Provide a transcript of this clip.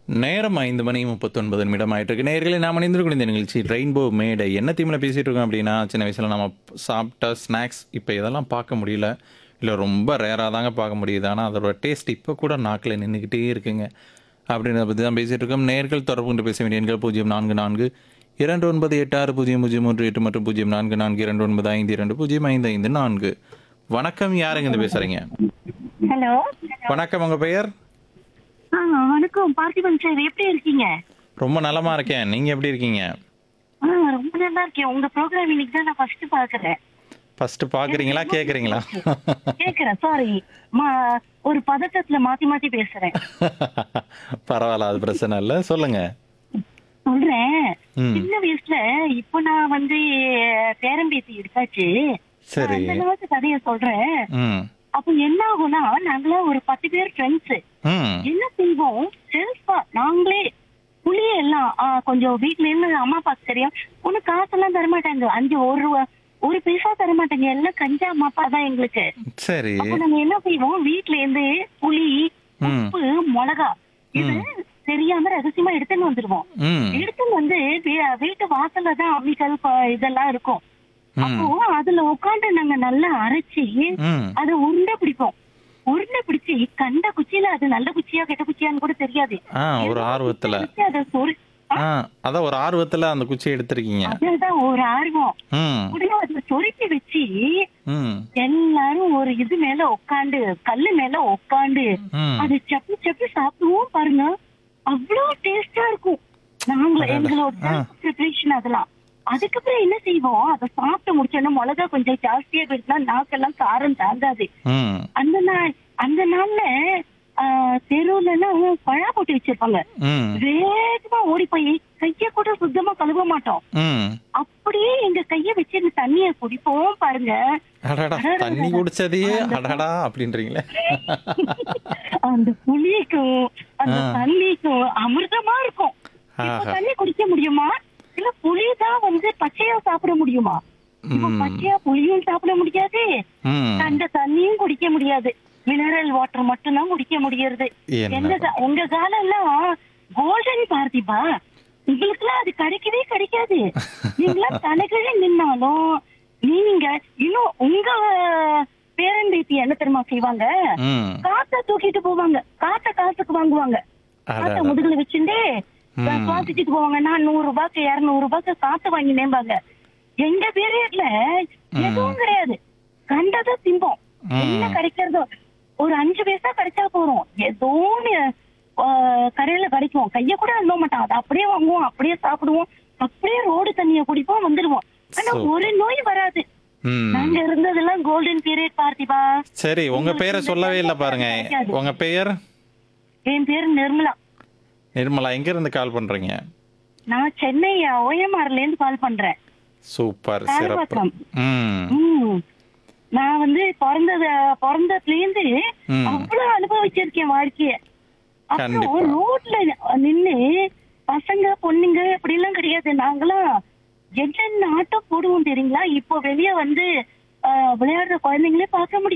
நேரம் ஐந்து மணி முப்பத்தொன்பது நிமிடம் ஆயிட்டு இருக்கு நேர்களை நாம் அணிந்திருக்கும் இந்த நிகழ்ச்சி ரெயின்போ மேடை என்ன தீமில் பேசிட்டு இருக்கோம் அப்படின்னா சின்ன வயசில் நம்ம சாப்பிட்ட ஸ்நாக்ஸ் இப்போ இதெல்லாம் பார்க்க முடியல இல்லை ரொம்ப ரேராக தாங்க பார்க்க முடியுது ஆனால் அதோட டேஸ்ட் இப்போ கூட நாக்கில் நின்றுக்கிட்டே இருக்குங்க அப்படின்றத பற்றி தான் பேசிட்டு இருக்கோம் நேர்கள் தொடர்பு கொண்டு பேச வேண்டிய எண்கள் பூஜ்ஜியம் நான்கு நான்கு இரண்டு ஒன்பது எட்டு ஆறு பூஜ்ஜியம் பூஜ்ஜியம் மூன்று எட்டு மற்றும் பூஜ்ஜியம் நான்கு நான்கு இரண்டு ஒன்பது ஐந்து இரண்டு பூஜ்ஜியம் ஐந்து ஐந்து நான்கு வணக்கம் யாருங்க இந்த பேசுகிறீங்க ஹலோ வணக்கம் உங்கள் பெயர் ஆ வணக்கம் பார்த்திபன் சார் எப்படி இருக்கீங்க ரொம்ப நலமா இருக்கேன் நீங்கள் எப்படி இருக்கீங்க ஆ ரொம்ப நல்லா இருக்கேன் உங்க ப்ரோக்ராம் இன்னைக்கு தான் நான் ஃபர்ஸ்ட் பாக்குறேன் ஃபர்ஸ்ட் பாக்குறீங்களா கேக்குறீங்களா கேக்குறேன் சாரி ஒரு பதட்டத்துல மாத்தி மாத்தி பேசுறேன் பரவாயில்ல அது பிரச்சனை இல்ல சொல்லுங்க சொல்றேன் ம். சின்ன வயசுல இப்ப நான் வந்து பேரம்பேத்தி எடுத்தாச்சு சரி அந்த அளவுக்கு கதைய சொல்றேன் ம் அப்ப என்ன ஆகும்னா நாங்களாம் ஒரு பத்து பேர் ஃப்ரெண்ட்ஸ் ம் என்ன செய்வோம் செல்ஃபா நாங்களே புளிய எல்லாம் ஆ, கொஞ்சம் வீட்ல இருந்து அம்மா அப்பாக்கு தெரியும் ஒண்ணு காசெல்லாம் தர மாட்டாங்க அஞ்சு ஒரு ரூபா ஒரு பைசா தர மாட்டாங்க எல்லாம் கஞ்சா அம்மா அப்பா தான் எங்களுக்கு சரி அப்ப நாங்க என்ன செய்வோம் வீட்ல இருந்து புளி ம். உப்பு மிளகா இது தெரியாம ரகசியமா எடுத்துன்னு வந்துருவோம் ம் எடுத்துன்னு வந்து வீ- வீட்டு வாசல்ல தான் அம்மிக்கல் ப- இதெல்லாம் இருக்கும் ம் அப்போ அதுல உட்காந்து நாங்க நல்லா அரைச்சி ம் அது உருண்டை பிடிப்போம் உருண்டை பிடிச்சி கண்ட குச்சியில அது நல்ல குச்சியா கெட்ட குச்சியான்னு கூட தெரியாது ஆ ஒரு ஆர்வத்துல வச்சு அதை சொரு ஆ அதான் ஒரு ஆர்வத்துல அந்த குச்சியை எடுத்திருக்கீங்க அதுதான் ஒரு ஆர்வம் ம் அப்படியே அதை சொருக்கி வச்சு ம் எல்லாரும் ஒரு இது மேல உட்காந்து கல்லு மேல உட்காந்து ம் அது சப்பி சப்பி சாப்பிடுவோம் பாருங்க அவ்வளவு டேஸ்டா இருக்கும் நாங்க அடடா. எங்களோட ஆ. ப்ரிப்பரேஷன் அதெல்லாம் அதுக்கப்புறம் என்ன செய்வோம் அதை சாப்பிட்டு முடிச்சோன்னா மிளகா கொஞ்சம் ஜாஸ்தியா போயிடுச்சுன்னா நாக்கெல்லாம் காரம் தாங்காது ம் அந்த நாள் அந்த நாள்ல தெருவுல எல்லாம் பழா போட்டு வச்சிருப்பாங்க ம் வேகமா ஓடி போய் கைய கூட சுத்தமா கழுவ மாட்டோம் ம் அப்படியே எங்க கைய வச்சு இந்த தண்ணிய குடிப்போம் பாருங்க அடடா தண்ணி குடிச்சதையே அடடா அப்படின்றீங்களே அந்த புளிக்கும் அந்த ஆ. தண்ணிக்கும் அமிர்தமா இருக்கும் இப்ப ஆஹா. தண்ணி குடிக்க முடியுமா இல்ல புளிதான் வந்து பச்சையா சாப்பிட முடியுமா இப்ப ம் பச்சையா புளியும் சாப்பிட முடியாது ம் அந்த தண்ணியும் குடிக்க முடியாது மினரல் வாட்டர் மட்டும் தான் குடிக்க முடியறது என்ன எங்க கா- உங்க காலம் எல்லாம் கோல்டன் பார்த்திபா உங்களுக்குலாம் அது கிடைக்கவே கிடைக்காது நீங்களா தலைகீழ நின்னாலும் நீங்க இன்னும் உங்க பேரன்பேத்தி என்ன தெரியுமா செய்வாங்க ம் காத்த தூக்கிட்டு போவாங்க காத்த காசுக்கு வாங்குவாங்க காத்த அடடா முதுகுல வச்சுட்டு ம். சுவாசிச்சுட்டு போவாங்க நான் நூறு ரூபாய்க்கு இருநூறு ரூபாய்க்கு காத்து வாங்கி நேம்பாங்க எங்க பீரியட்ல எதுவும் கிடையாது கண்டதை திம்போம் ம். என்ன கிடைக்கிறதோ ஒரு அஞ்சு பைசா கிடைச்சா போறோம் ஏதோ ஒண்ணு, ஆ, கடையில கிடைக்கும் கைய கூட அள்ள மாட்டோம் அதை அப்படியே வாங்குவோம் அப்படியே சாப்பிடுவோம் அப்படியே ரோடு தண்ணிய குடிப்போம் வந்துடுவோம் ஆனா Super. ஒரு நோய் வராது ம் நாங்க இருந்ததெல்லாம் கோல்டன் பீரியட் பார்த்திபா சரி உங்க பெயரை சொல்லவே இல்லை பாருங்க உங்க பெயர் என் பேரு நிர்மலா நிர்மலா எங்க இருந்து கால் பண்றீங்க நான் சென்னை ஓஎம்ஆர்ல இருந்து கால் பண்றேன் சூப்பர் சிறப்பு காரவாக்கம். ம் ம். நான் வந்து பிறந்தது பிறந்ததுல இருந்து ம். அவ்வளவு அனுபவிச்சிருக்கேன் வாழ்க்கைய அப்புறம் கண்டிப்பா. ரோட்ல நின்னு பசங்க பொண்ணுங்க அப்படி எல்லாம் கிடையாது நாங்களாம் என்னென்ன ஆட்டம் போடுவோம் தெரியுங்களா இப்போ வெளிய வந்து ஆஹ், விளையாடுற குழந்தைங்களே பார்க்க முடியும்